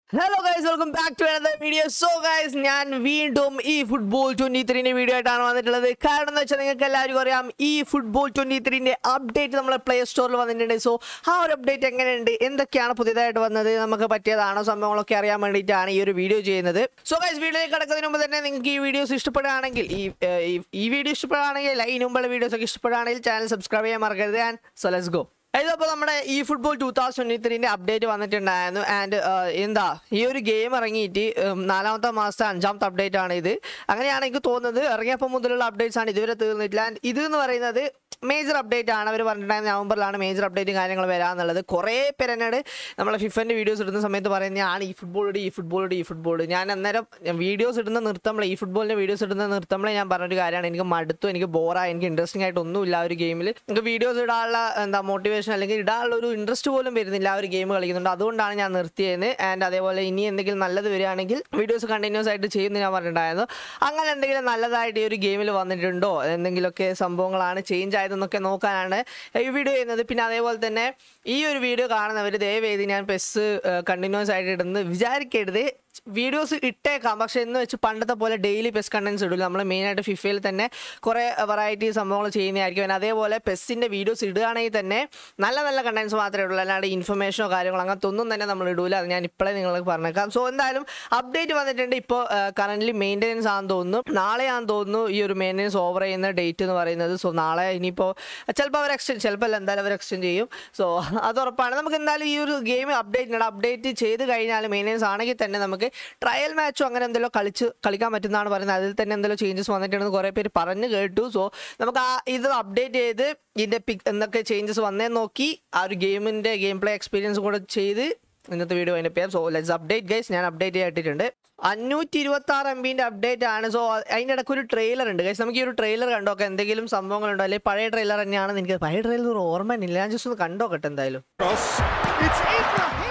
Hello guys welcome back to another video so guys ഞാൻ വീണ്ടും ഈ ഫുട്ബോൾ ട്വന്റി ത്രീന്റെ വീഡിയോ ആയിട്ടാണ് വന്നിട്ടുള്ളത് കാരണം എന്ന് വെച്ചാൽ നിങ്ങൾക്ക് എല്ലാവർക്കും അറിയാം ഈ ഫുട്ബോൾ ട്വന്റി ത്രീന്റെ അപ്ഡേറ്റ് നമ്മളെ പ്ലേ സ്റ്റോറിൽ വന്നിട്ടുണ്ട് സോ ആ ഒരു അപ്ഡേറ്റ് എങ്ങനെയുണ്ട് എന്തൊക്കെയാണ് പുതിയതായിട്ട് വന്നത് നമുക്ക് പറ്റിയതാണോ സംഭവങ്ങളൊക്കെ അറിയാൻ വേണ്ടിയിട്ടാണ് ഈ ഒരു വീഡിയോ ചെയ്യുന്നത് സോ ഗൈസ് വീഡിയോയിൽ കിടക്കുന്നതിന് മുമ്പ് തന്നെ നിങ്ങൾക്ക് ഈ വീഡിയോസ് ഇഷ്ടപ്പെടുകയാണെങ്കിൽ ഈ ഏർ, ഈ- ഈ വീഡിയോ ഇഷ്ടപ്പെടുകയാണെങ്കിൽ ഈ മുമ്പുള്ള വീഡിയോസ് ഒക്കെ ഇഷ്ടപ്പെടുകയാണെങ്കിൽ ചാനൽ സബ്സ്ക്രൈബ് ചെയ്യാൻ മറക്കരുത് ആൻഡ് സോ ലെറ്റ്സ് ഗോ ഇതിപ്പോൾ നമ്മുടെ ഈ ഫുട്ബോൾ ടൂ തൗസൻഡ് ട്വന്റി ത്രീന്റെ അപ്ഡേറ്റ് വന്നിട്ടുണ്ടായിരുന്നു ആൻഡ് എന്താ ഈ ഒരു ഗെയിം ഇറങ്ങിയിട്ട് ഉം, നാലാമത്തെ മാസത്തെ അഞ്ചാമത്തെ അപ്ഡേറ്റ് ആണ് ഇത് അങ്ങനെയാണ് എനിക്ക് തോന്നുന്നത് ഇറങ്ങിയപ്പോൾ മുതലുള്ള അപ്ഡേറ്റ്സ് ആണ് ഇതുവരെ തീർന്നിട്ടില്ല ആൻഡ് ഇത് എന്ന് പറയുന്നത് മേജർ അപ്ഡേറ്റ് ആണ് അവർ പറഞ്ഞിട്ടുണ്ടായിരുന്നത് നവംബറിലാണ് മേജർ അപ്ഡേറ്റും കാര്യങ്ങൾ വരാന്നുള്ളത് കുറേ പേര് എന്നോട് നമ്മളെ ഫിഫൻ്റെ വീഡിയോസ് ഇടുന്ന സമയത്ത് പറയുന്നത് ഞാൻ ഈ ഫുട്ബോൾ ഇട് ഈ ഫുട്ബോൾ ഇട് ഈ ഫുട്ബോൾ ഞാൻ അന്നേരം വീഡിയോസ് ഇടുന്ന നിർത്തുമ്പോൾ ഈ ഫുട്ബോളിൻ്റെ വീഡിയോസ് ഇടുന്ന നിർത്തുമ്പോൾ ഞാൻ പറഞ്ഞൊരു കാര്യമാണ് എനിക്ക് മടുത്തു എനിക്ക് ബോറായി എനിക്ക് ഇൻട്രസ്റ്റിംഗ് ആയിട്ട് ഒന്നുമില്ല ആ ഒരു ഗെയിമിൽ എനിക്ക് വീഡിയോസ് ഇടാനുള്ള എന്താ മോട്ടിവേഷൻ അല്ലെങ്കിൽ ഇടാനുള്ള ഒരു ഇൻട്രസ്റ്റ് പോലും വരുന്നില്ല ആ ഒരു ഗെയിം കളിക്കുന്നുണ്ട് അതുകൊണ്ടാണ് ഞാൻ നിർത്തിയത് ആൻഡ് അതേപോലെ ഇനി എന്തെങ്കിലും നല്ലത് വരികയാണെങ്കിൽ വീഡിയോസ് കണ്ടിന്യൂസ് ആയിട്ട് ചെയ്യുന്ന ഞാൻ പറഞ്ഞിട്ടുണ്ടായിരുന്നു അങ്ങനെ എന്തെങ്കിലും നല്ലതായിട്ട് ഈ ഒരു ഗെയിമിൽ വന്നിട്ടുണ്ടോ എന്തെങ്കിലുമൊക്കെ സംഭവങ്ങളാണ് ചേഞ്ച് ആയതെന്നൊക്കെ നോക്കാനാണ് ഈ വീഡിയോ ചെയ്യുന്നത് പിന്നെ അതേപോലെ തന്നെ ഈ ഒരു വീഡിയോ കാണുന്നവർ ദയവേദി ഞാൻ പെസ് കണ്ടിന്യൂസ് ആയിട്ട് ഇടുന്നത് വിചാരിക്കരുത് വീഡിയോസ് ഇട്ടേക്കാം പക്ഷെ എന്ന് വെച്ച് പണ്ടത്തെ പോലെ ഡെയിലി പെസ് കണ്ടൻസ് ഇടില്ല നമ്മൾ മെയിനായിട്ട് ഫിഫയിൽ തന്നെ കുറേ വെറൈറ്റി സംഭവങ്ങൾ ചെയ്യുന്നതായിരിക്കും പിന്നെ അതേപോലെ പെസ്സിൻ്റെ വീഡിയോസ് ഇടുകയാണെങ്കിൽ തന്നെ നല്ല നല്ല കണ്ടൻസ് മാത്രമേ ഉള്ളൂ അല്ലാണ്ട് ഇൻഫർമേഷനോ കാര്യങ്ങളോ അങ്ങനത്തെ ഒന്നും തന്നെ നമ്മൾ ഇടൂല അത് ഞാൻ ഇപ്പോഴേ നിങ്ങൾക്ക് പറഞ്ഞേക്കാം സോ എന്തായാലും അപ്ഡേറ്റ് വന്നിട്ടുണ്ട് ഇപ്പോൾ കറൻ്റ് മെയിൻ്റെനൻസ് ആണെന്ന് തോന്നുന്നു നാളെയാണെന്ന് തോന്നുന്നു ഈ ഒരു മെയിൻ്റെനൻസ് ഓവർ ചെയ്യുന്ന ഡേറ്റ് എന്ന് പറയുന്നത് സോ നാളെ ഇനിയിപ്പോൾ ചിലപ്പോൾ അവർ എക്സ്റ്റെൻഡ് ചിലപ്പോൾ അല്ല എന്തായാലും അവർ എക്സ്റ്റെൻഡ് ചെയ്യും സോ അത് ഉറപ്പാണ് നമുക്ക് എന്തായാലും ഈ ഒരു ഗെയിം അപ്ഡേറ്റ് ഉണ്ട് അപ്ഡേറ്റ് ചെയ്ത് കഴിഞ്ഞാൽ മെയിൻ്റെനൻസ് ആണെങ്കിൽ തന്നെ നമുക്ക് ട്രയൽ മാച്ചോ അങ്ങനെ എന്തെങ്കിലും കളിച്ച് കളിക്കാൻ പറ്റുന്നതാണ് പറയുന്നത് അതിൽ തന്നെ എന്തെങ്കിലും ചേഞ്ചസ് വന്നിട്ടുണ്ടെന്ന് കുറേ പേര് പറഞ്ഞു കേട്ടു സോ നമുക്ക് ആ ഇത് അപ്ഡേറ്റ് ചെയ്ത് ഇതിൻ്റെ പിക് എന്തൊക്കെ ചേഞ്ചസ് വന്നേ നോക്കി ആ ഒരു ഗെയിമിൻ്റെ ഗെയിം പ്ലേ എക്സ്പീരിയൻസ് കൂടെ ചെയ്ത് ഇന്നത്തെ വീഡിയോ അതിൻ്റെ പേര് സോ ലെറ്റ്സ് അപ്ഡേറ്റ് ഗൈസ് ഞാൻ അപ്ഡേറ്റ് ചെയ്തിട്ടുണ്ട് അഞ്ഞൂറ്റി ഇരുപത്തി ആറ് എം ബിൻ്റെ അപ്ഡേറ്റ് ആണ് സോ അതിൻ്റെ ഇടയ്ക്ക് ഒരു ട്രെയിലർ ഉണ്ട് ഗൈസ് നമുക്ക് ഈ ഒരു ട്രെയിലർ കണ്ടോക്കെ എന്തെങ്കിലും സംഭവങ്ങളുണ്ടോ അല്ലെങ്കിൽ പഴയ ട്രെയിലർ തന്നെയാണെന്ന് എനിക്ക് പഴയ ട്രെയിലർ ഒരു ഓർമ്മ ഇല്ല ഞാൻ ജസ്റ്റ് ഒന്ന് കണ്ടോക്കട്ടെ എന്തായാലും Cross. It's Ibrahimovic.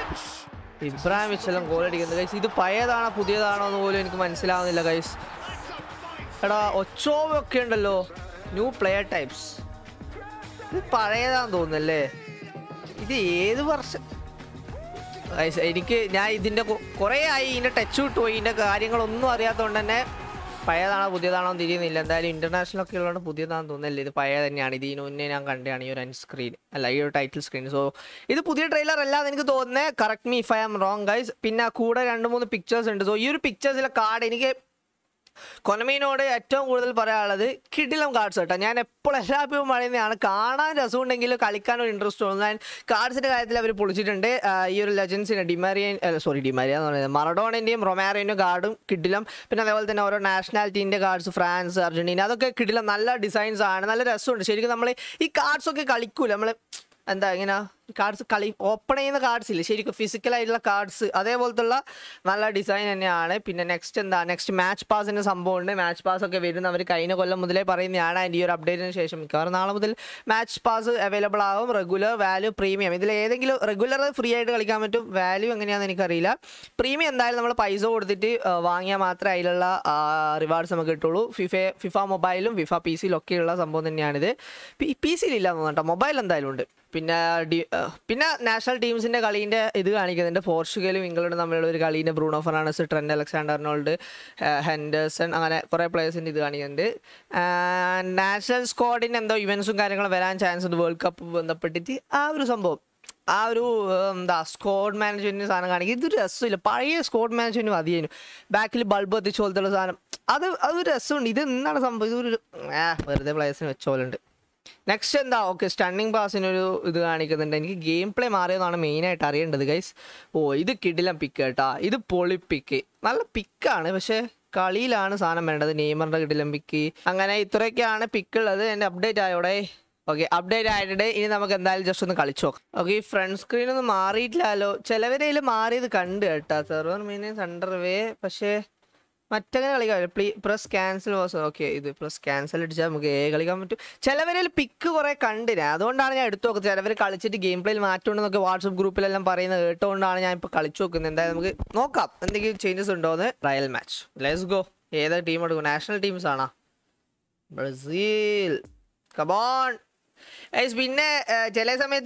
ഇബ്രാഹിം വെച്ചെല്ലാം ഗോൾ അടിക്കുന്നത് ഗൈസ് ഇത് പഴയതാണോ പുതിയതാണോ എന്ന് പോലും എനിക്ക് മനസ്സിലാവുന്നില്ല ഗൈസ് എടാ ഒച്ചോവ് ഒക്കെ ഉണ്ടല്ലോ ന്യൂ പ്ലെയർ ടൈപ്സ് ഇത് പഴയതാന്ന് തോന്നുന്നല്ലേ ഇത് ഏത് വർഷം ഗൈസ് എനിക്ക് ഞാൻ ഇതിൻ്റെ കുറേ ആയി ഇതിൻ്റെ ടച്ച് വിട്ടുപോയി ഇതിൻ്റെ കാര്യങ്ങളൊന്നും അറിയാത്തതുകൊണ്ട് തന്നെ പഴയതാണോ പുതിയതാണോ എന്ന് തിരിയുന്നില്ല എന്തായാലും ഇന്റർനാഷണൽ ഒക്കെ ഉള്ളതുകൊണ്ട് പുതിയതാണെന്ന് തോന്നുന്നില്ല ഇത് പഴയ തന്നെയാണ് ഇതിന് മുന്നേ ഞാൻ കണ്ടതാണ് ഈ ഒരു അൻ സ്ക്രീൻ അല്ല ഈ ഒരു ടൈറ്റിൽ സ്ക്രീൻ സോ ഇത് പുതിയ ട്രെയിലർ അല്ലാന്ന് എനിക്ക് തോന്നുന്നത് correct me if I am wrong guys പിന്നെ കൂടെ രണ്ട് മൂന്ന് പിക്ചേഴ്സ് ഉണ്ട് സോ ഈ ഒരു പിക്ചേഴ്സിലെ കാർഡ് എനിക്ക് കൊനമീനോട് ഏറ്റവും കൂടുതൽ പറയാനുള്ളത് കിടിലം കാർഡ്സ് കേട്ടോ ഞാൻ എപ്പോഴും എല്ലായ്പ്പോഴും പറയുന്നതാണ് കാണാൻ രസമുണ്ടെങ്കിൽ കളിക്കാൻ ഒരു ഇൻട്രസ്റ്റ് തോന്നുന്നു ഞാൻ കാർഡ്സിൻ്റെ കാര്യത്തിൽ അവർ പൊളിച്ചിട്ടുണ്ട് ആ, ഈ ഒരു ലെജൻസിന് ഡിമാരിയൻ സോറി ഡിമാരിയ എന്ന് പറയുന്നത് മറഡോണിൻ്റെയും റൊമാരോൻ്റെയും കാർഡും കിടിലം പിന്നെ അതേപോലെ തന്നെ ഓരോ നാഷണാലിറ്റീൻ്റെ കാർഡ്സ് ഫ്രാൻസ് അർജൻറ്റീന അതൊക്കെ കിടിലം നല്ല ഡിസൈൻസ് ആണ് നല്ല രസമുണ്ട് ശരിക്കും നമ്മൾ ഈ കാർഡ്സ് ഒക്കെ കളിക്കൂല നമ്മൾ എന്താ ഇങ്ങനെ കാർഡ്സ് കളി ഓപ്പൺ ചെയ്യുന്ന കാർഡ്സ് ഇല്ല ശരിക്കും ഫിസിക്കലായിട്ടുള്ള കാർഡ്സ് അതേപോലത്തുള്ള നല്ല ഡിസൈൻ തന്നെയാണ് പിന്നെ നെക്സ്റ്റ് എന്താ നെക്സ്റ്റ് മാച്ച് പാസിൻ്റെ സംഭവമുണ്ട് മാച്ച് പാസ് ഒക്കെ വരുന്ന അവർ കഴിഞ്ഞ കൊല്ലം മുതലേ പറയുന്നതാണ് അതിൻ്റെ ഈ ഒരു അപ്ഡേറ്റിന് ശേഷം മിക്കവാറും നാളെ മുതൽ മാച്ച് പാസ് അവൈലബിൾ ആവും റെഗുലർ വാല്യൂ പ്രീമിയം ഇതിൽ ഏതെങ്കിലും റെഗുലർ ഫ്രീ ആയിട്ട് കളിക്കാൻ പറ്റും വാല്യൂ എങ്ങനെയാണെന്ന് എനിക്കറിയില്ല പ്രീമിയം എന്തായാലും നമ്മൾ പൈസ കൊടുത്തിട്ട് ആ, വാങ്ങിയാൽ മാത്രമേ അതിലുള്ള റിവാർഡ്സ് നമുക്ക് കിട്ടുള്ളൂ ഫിഫ ഫിഫ മൊബൈലും ഫിഫ പി സിയിലും ഒക്കെയുള്ള സംഭവം തന്നെയാണിത് പി സിയിലില്ല എന്ന് കേട്ടോ മൊബൈൽ എന്തായാലും ഉണ്ട് പിന്നെ ഡി ആ, പിന്നെ നാഷണൽ ടീംസിൻ്റെ കളീൻ്റെ ഇത് കാണിക്കുന്നുണ്ട് പോർച്ചുഗലും ഇംഗ്ലണ്ടും തമ്മിലുള്ള ഒരു കളീൻ്റെ Bruno Fernandes Trent Alexander Arnold Henderson അങ്ങനെ കുറേ പ്ലേയേഴ്സിൻ്റെ ഇത് കാണിക്കുന്നുണ്ട് നാഷണൽ സ്ക്വാഡിന് എന്തോ ഇവൻസും കാര്യങ്ങളും വരാൻ ചാൻസ് ഉണ്ട് വേൾഡ് കപ്പ് ബന്ധപ്പെട്ടിട്ട് ആ ഒരു സംഭവം ആ ഒരു ഏർ, എന്താ സ്ക്വാഡ് മാനേജ്മെൻറ്റിന് സാധനം കാണിക്കും ഇതൊരു രസമില്ല പഴയ സ്ക്വാഡ് മാനേജ്മെൻറ്റ് മതിയേനു ബാക്കിൽ ബൾബ് എത്തിച്ച പോലത്തെ സാധനം അത് അതൊരു രസമുണ്ട് ഇത് എന്താണ് സംഭവം ഇതൊരു ആ വെറുതെ പ്ലേയേഴ്സിന് വെച്ച പോലെ ഉണ്ട് നെക്സ്റ്റ് എന്താ ഓക്കെ സ്റ്റണ്ണിങ് പാസിനൊരു ഇത് കാണിക്കുന്നുണ്ട് എനിക്ക് ഗെയിം പ്ലേ മാറിയതാണ് മെയിനായിട്ട് അറിയേണ്ടത് ഗൈസ് ഓ ഇത് കിടിലം പിക്ക് കേട്ടാ ഇത് പൊളി പിക്ക് നല്ല പിക്കാണ് പക്ഷേ കളിയിലാണ് സാധനം വേണ്ടത് നെയ്മറിൻ്റെ കിടിലം പിക്ക് അങ്ങനെ ഇത്രയൊക്കെയാണ് പിക്ക് ഉള്ളത് എൻ്റെ അപ്ഡേറ്റ് ആയോടെ ഓക്കെ അപ്ഡേറ്റ് ആയിട്ടുണ്ട് ഇനി നമുക്ക് എന്തായാലും ജസ്റ്റ് ഒന്ന് കളിച്ചു നോക്കാം ഓക്കെ ഈ ഫ്രണ്ട് സ്ക്രീൻ ഒന്നും മാറിയിട്ടില്ലല്ലോ ചിലവരയിൽ മാറിയത് കണ്ട് കേട്ടാ സെർവർ മീനേഴ്സ് അണ്ടർ വേ പക്ഷേ മറ്റങ്ങനെ കളിക്കാൻ പ്ലീ പ്രസ് ക്യാൻസൽ വാസ് ഓക്കെ ഇത് പ്രസ് ക്യാൻസൽ അടിച്ചാൽ നമുക്ക് ഏ കളിക്കാൻ പറ്റും ചിലവരിൽ പിക്ക് കുറേ കണ്ടിന് അതുകൊണ്ടാണ് ഞാൻ എടുത്തു നോക്കുന്നത് ചിലവർ കളിച്ചിട്ട് ഗെയിം പ്ലേയിൽ മാറ്റമുണ്ടെന്നൊക്കെ വാട്സപ്പ് ഗ്രൂപ്പിലെല്ലാം പറയുന്നത് കേട്ടുകൊണ്ടാണ് ഞാൻ ഇപ്പോൾ കളിച്ചു നോക്കുന്നത് എന്തായാലും നമുക്ക് നോക്കാം എന്തെങ്കിലും ചേഞ്ചസ് ഉണ്ടോ എന്ന് ട്രയൽ മാച്ച് ലെറ്റ്സ് ഗോ ഏതാ ടീം എടുക്കും നാഷണൽ ടീംസ് ആണോ ബ്രസീൽ കബോൺ പിന്നെ ഏർ, ചില സമയത്ത്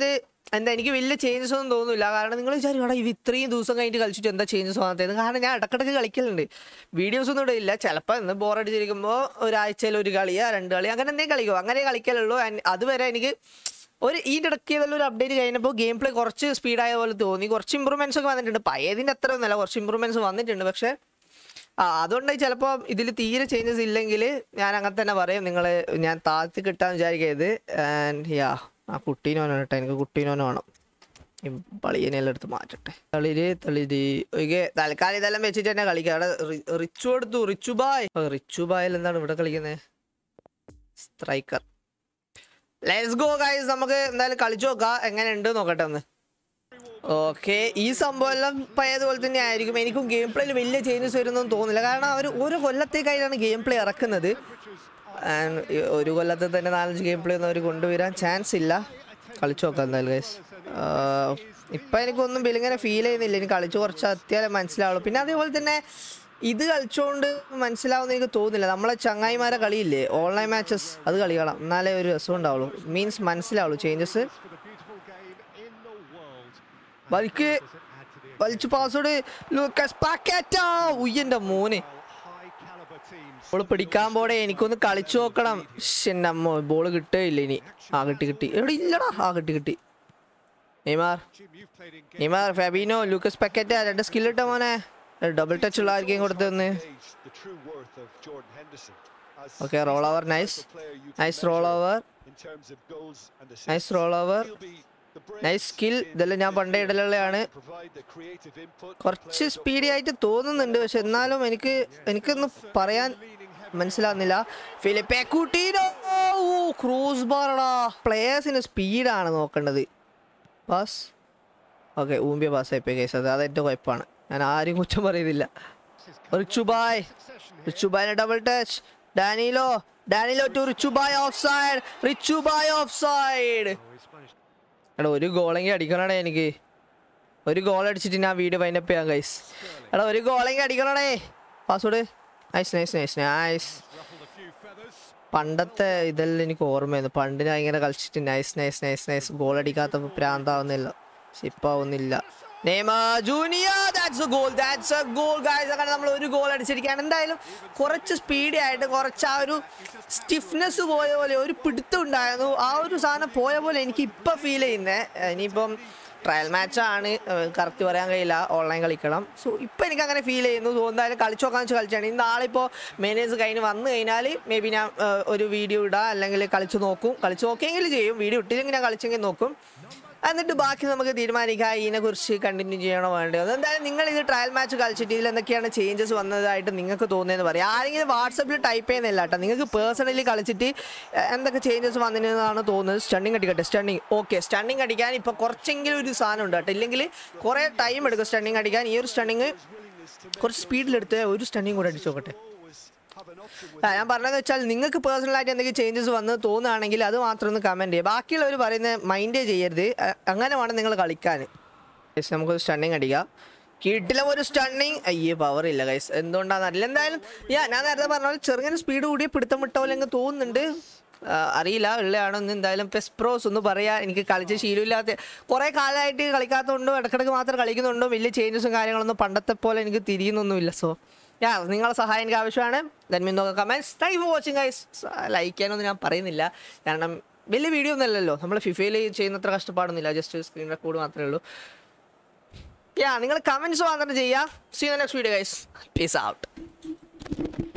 എന്താ എനിക്ക് വലിയ ചേഞ്ചസ് ഒന്നും തോന്നുന്നില്ല കാരണം നിങ്ങൾ വിചാരിക്കും എടാ ഇവ ഇത്രയും ദിവസം കഴിഞ്ഞിട്ട് കളിച്ചിട്ട് എന്താ ചേഞ്ചസ് വന്നത് കാരണം ഞാൻ ഇടക്കിടക്ക് കളിക്കലുണ്ട് വീഡിയോസ് ഒന്നും ഇടയില്ല ചിലപ്പോൾ ഇന്ന് ബോറടിച്ചിരിക്കുമ്പോൾ ഒരാഴ്ചയിൽ ഒരു കളിയാ രണ്ട് കളി അങ്ങനെ എന്തെങ്കിലും കളിക്കും അങ്ങനെ കളിക്കലുള്ളൂ And അതുവരെ എനിക്ക് ഒരു ഈ ഇടയ്ക്ക് ഏതെങ്കിലും ഒരു അപ്ഡേറ്റ് കഴിഞ്ഞപ്പോൾ ഗെയിം പ്ലേ കുറച്ച് സ്പീഡായ പോലെ തോന്നി കുറച്ച് ഇമ്പ്രൂവ്മെന്റ്സ് ഒക്കെ വന്നിട്ടുണ്ട് പഴയതിൻ്റെ അത്ര ഒന്നുമല്ല കുറച്ച് ഇമ്പ്രൂവ്മെന്റ്സ് വന്നിട്ടുണ്ട് പക്ഷേ ആ അതുകൊണ്ട് ചിലപ്പോൾ ഇതിൽ തീരെ ചേഞ്ചസ് ഇല്ലെങ്കിൽ ഞാൻ അങ്ങനെ തന്നെ പറയും നിങ്ങൾ ഞാൻ താഴ്ത്തി കിട്ടാൻ വിചാരിക്കരുത് ആൻഡ് യാ ആ കുട്ടീനോനാണ് കേട്ടോ എനിക്ക് കുട്ടീനോന് വേണം ഈ പളിയനെല്ലാം എടുത്ത് മാറ്റട്ടെ തളിര് തളിര് ഒഴികെ തൽക്കാലം ഇതെല്ലാം വെച്ചിട്ട് തന്നെ കളിക്കാം അവിടെ റി- റിച്ചു എടുത്തു റിച്ചു ബായ് ഓ, റിച്ചു ബായിൽ എന്താണ് ഇവിടെ കളിക്കുന്നത് സ്ട്രൈക്കർ ലെറ്റ്സ് ഗോ ഗൈസ് നമുക്ക് എന്തായാലും കളിച്ചു നോക്കാം എങ്ങനെയുണ്ട് നോക്കട്ടെ ഒന്ന് ഓക്കെ ഈ സംഭവം എല്ലാം പഴയതുപോലെ തന്നെ ആയിരിക്കും എനിക്കും ഗെയിം പ്ലേയിൽ വലിയ ചേഞ്ചസ് വരുന്നൊന്നും തോന്നില്ല കാരണം അവർ ഓരോ കൊല്ലത്തേക്കായിട്ടാണ് ഗെയിം പ്ലേ ഇറക്കുന്നത് And ഈ ഒരു കൊല്ലത്തിൽ തന്നെ നാലഞ്ച് ഗെയിം പ്ലേ ഒന്നും അവർ കൊണ്ടുവരാൻ ചാൻസ് ഇല്ല കളിച്ചു നോക്കാം എന്തായാലും ഗൈസ് ഇപ്പം എനിക്കൊന്നും വലിങ്ങനെ ഫീൽ ചെയ്യുന്നില്ല എനിക്ക് കളിച്ച് കുറച്ച് അത്യാവശ്യം മനസ്സിലാവുള്ളൂ പിന്നെ അതേപോലെ തന്നെ ഇത് കളിച്ചുകൊണ്ട് മനസ്സിലാവുന്ന എനിക്ക് തോന്നുന്നില്ല നമ്മളെ ചങ്ങായിമാരെ കളിയില്ലേ ഓൺലൈൻ മാച്ചസ് അത് കളിക്കണം എന്നാലേ ഒരു രസം ഉണ്ടാവുള്ളൂ മീൻസ് മനസ്സിലാവുള്ളൂ ചേഞ്ചസ് വലിക്ക് വലിച്ചു പാസ്വേഡ് ലൂക്കസ് പാക്കറ്റാ ഉയ്യന്റെ മോന് ബോൾ പിടിക്കാൻ പോടെ എനിക്കൊന്ന് കളിച്ചു നോക്കണം എൻ്റെ അമ്മ ബോൾ കിട്ടുകയില്ല ഇനി ആ കിട്ടി കിട്ടി എവിടെ ഇല്ലടാ ആ കിട്ടി കിട്ടി Neymar Neymar Fabinho Lucas Paqueta രണ്ട് സ്കിൽ ഇട്ട മോനെ ഡബിൾ ടച്ച് ഉള്ള ആർക്കെയും കൊടുത്തൊന്ന് okay roll over nice nice roll over nice roll over nice skill ഇതെല്ലാം ഞാൻ പണ്ടേ ഇടലുള്ളതാണ് കുറച്ച് സ്പീഡി ആയിട്ട് തോന്നുന്നുണ്ട് പക്ഷെ എന്നാലും എനിക്ക് എനിക്കൊന്നും പറയാൻ മനസ്സിലാവുന്നില്ല ഫിലിപ്പെ കുട്ടീനോ ക്രൂസ് ബാറടാ പ്ലേയേഴ്സിന് സ്പീഡാണ് നോക്കേണ്ടത് പാസ് ഓക്കെ ഊമ്പിയ പാസ് ആയിപ്പോയി കേസ് അത് അതെൻ്റെ കുഴപ്പമാണ് ഞാൻ ആരും കുറ്റം പറയുന്നില്ല റിച്ചുബായ് റിച്ചുബായിന് double touch Danilo Danilo to Richu bhai offside Richu bhai offside എടാ ഒരു ഗോളെങ്കിൽ അടിക്കണടേ എനിക്ക് ഒരു ഗോൾ അടിച്ചിട്ട് ഞാൻ വീഡിയോ വൈൻഡപ്പ് ചെയ്യാം ഗൈസ് എടാ ഒരു ഗോളെങ്കിൽ അടിക്കണടേ password nice nice nice nice പണ്ടത്തെ ഇതെല്ലാം എനിക്ക് ഓർമ്മയായിരുന്നു പണ്ട് ഞാൻ ഇങ്ങനെ കളിച്ചിട്ട് nice nice nice nice goal അടിക്കാത്തപ്പോൾ പ്രാന്താവുന്നില്ല പക്ഷെ ഇപ്പം ആവുന്നില്ല junior that's a goal that's a goal guys അങ്ങനെ നമ്മൾ ഒരു ഗോൾ അടിച്ചിരിക്കുകയാണ് എന്തായാലും കുറച്ച് സ്പീഡി ആയിട്ട് കുറച്ച് ആ ഒരു സ്റ്റിഫ്നെസ് പോയ പോലെ ഒരു പിടുത്തം ഉണ്ടായിരുന്നു ആ ഒരു സാധനം പോയ പോലെ എനിക്ക് ഇപ്പം ഫീൽ ചെയ്യുന്നത് ഇനിയിപ്പം ട്രയൽ മാച്ചാണ് കറക്റ്റ് പറയാൻ കഴിയില്ല ഓൺലൈൻ കളിക്കണം സോ ഇപ്പം എനിക്ക് അങ്ങനെ ഫീൽ ചെയ്യുന്നു സോ എന്തായാലും കളിച്ചു നോക്കാന്ന് വെച്ചാൽ കളിച്ചാണ് ഇന്ന് നാളിപ്പോൾ മേനേജ് കഴിഞ്ഞ് വന്നു കഴിഞ്ഞാൽ മേ ബി ഞാൻ ഏഹ്, ഒരു വീഡിയോ ഇടാം അല്ലെങ്കിൽ കളിച്ച് നോക്കും കളിച്ച് നോക്കിയെങ്കിൽ ചെയ്യും വീഡിയോ ഇട്ടില്ലെങ്കിൽ ഞാൻ കളിച്ചെങ്കിൽ നോക്കും എന്നിട്ട് ബാക്കി നമുക്ക് തീരുമാനിക്കാം ഇതിനെ കുറിച്ച് കണ്ടിന്യൂ ചെയ്യണോ വേണ്ടയോ അതെന്തായാലും നിങ്ങൾ ഇത് ട്രയൽ മാച്ച് കളിച്ചിട്ട് ഇതിൽ എന്തൊക്കെയാണ് ചേഞ്ചസ് വന്നതായിട്ട് നിങ്ങൾക്ക് തോന്നിയെന്ന് പറയാം ആരെങ്കിലും വാട്സപ്പിൽ ടൈപ്പ് ചെയ്യുന്നില്ല കേട്ടോ നിങ്ങൾക്ക് പേഴ്സണലി കളിച്ചിട്ട് എ- എന്തൊക്കെ ചേഞ്ചസ് വന്നതെന്നാണ് തോന്നുന്നത് സ്റ്റണ്ണിങ് അടിക്കട്ടെ സ്റ്റണ്ണിങ് ഓക്കെ സ്റ്റണ്ണിങ് അടിക്കാൻ ഇപ്പോൾ കുറച്ചെങ്കിലും ഒരു സാധനം ഉണ്ട് കേട്ടോ ഇല്ലെങ്കിൽ കുറേ ടൈം എടുക്കും സ്റ്റണ്ണിങ് അടിക്കാൻ ഈ ഒരു സ്റ്റണ്ണിങ് കുറച്ച് സ്പീഡിലെടുത്ത് ഒരു സ്റ്റണ്ണിങ് കൂടെ അടിച്ചു നോക്കട്ടെ ആ, ഞാൻ പറഞ്ഞതെന്ന് വെച്ചാൽ നിങ്ങൾക്ക് പേഴ്സണലായിട്ട് എന്തെങ്കിലും ചേഞ്ചസ് വന്ന് തോന്നുകയാണെങ്കിൽ അത് മാത്രം ഒന്ന് കമൻറ്റ് ചെയ്യുക ബാക്കിയുള്ളവർ പറയുന്നത് മൈൻഡേ ചെയ്യരുത് അ- അങ്ങനെ വേണം നിങ്ങൾ കളിക്കാൻ ഗൈസ് നമുക്കൊരു സ്റ്റണ്ണിങ് അടിക്കാം കിട്ടില്ല ഒരു സ്റ്റണ്ണിങ് അയ്യേ പവർ ഇല്ല ഗൈസ് എന്തുകൊണ്ടാണെന്ന് അറിയില്ല എന്തായാലും യാ ഞാൻ നേരത്തെ പറഞ്ഞ പോലെ ചെറുങ്ങനെ സ്പീഡ് കൂടി പിടുത്തം വിട്ട പോലെ അങ്ങ് തോന്നുന്നുണ്ട് ആ, അറിയില്ല ഉള്ളതാണോ എന്ന് എന്തായാലും പെസ്പ്രോസ് ഒന്ന് പറയാ എനിക്ക് കളിച്ച ശീലമില്ലാത്ത കുറേ കാലമായിട്ട് കളിക്കാത്തതുകൊണ്ടും ഇടക്കിടക്ക് മാത്രം കളിക്കുന്നുണ്ടോ വലിയ ചേഞ്ചസും കാര്യങ്ങളൊന്നും പണ്ടത്തെ പോലെ എനിക്ക് തിരിയുന്നൊന്നുമില്ല സോ യാ നിങ്ങളുടെ സഹായം എനിക്ക് ആവശ്യമാണ് ദൻ മീൻ നോക്കാം comments thank for watching guys like ചെയ്യാനൊന്നും ഞാൻ പറയുന്നില്ല കാരണം വലിയ വീഡിയോ ഒന്നുമല്ലല്ലോ നമ്മൾ ഫിഫയിൽ ചെയ്യുന്നത്ര കഷ്ടപ്പാടൊന്നുമില്ല ജസ്റ്റ് സ്ക്രീൻ റെക്കോർഡ് മാത്രമേ ഉള്ളൂ യാ നിങ്ങൾ കമൻസ് മാത്രം ചെയ്യുക see next video guys peace out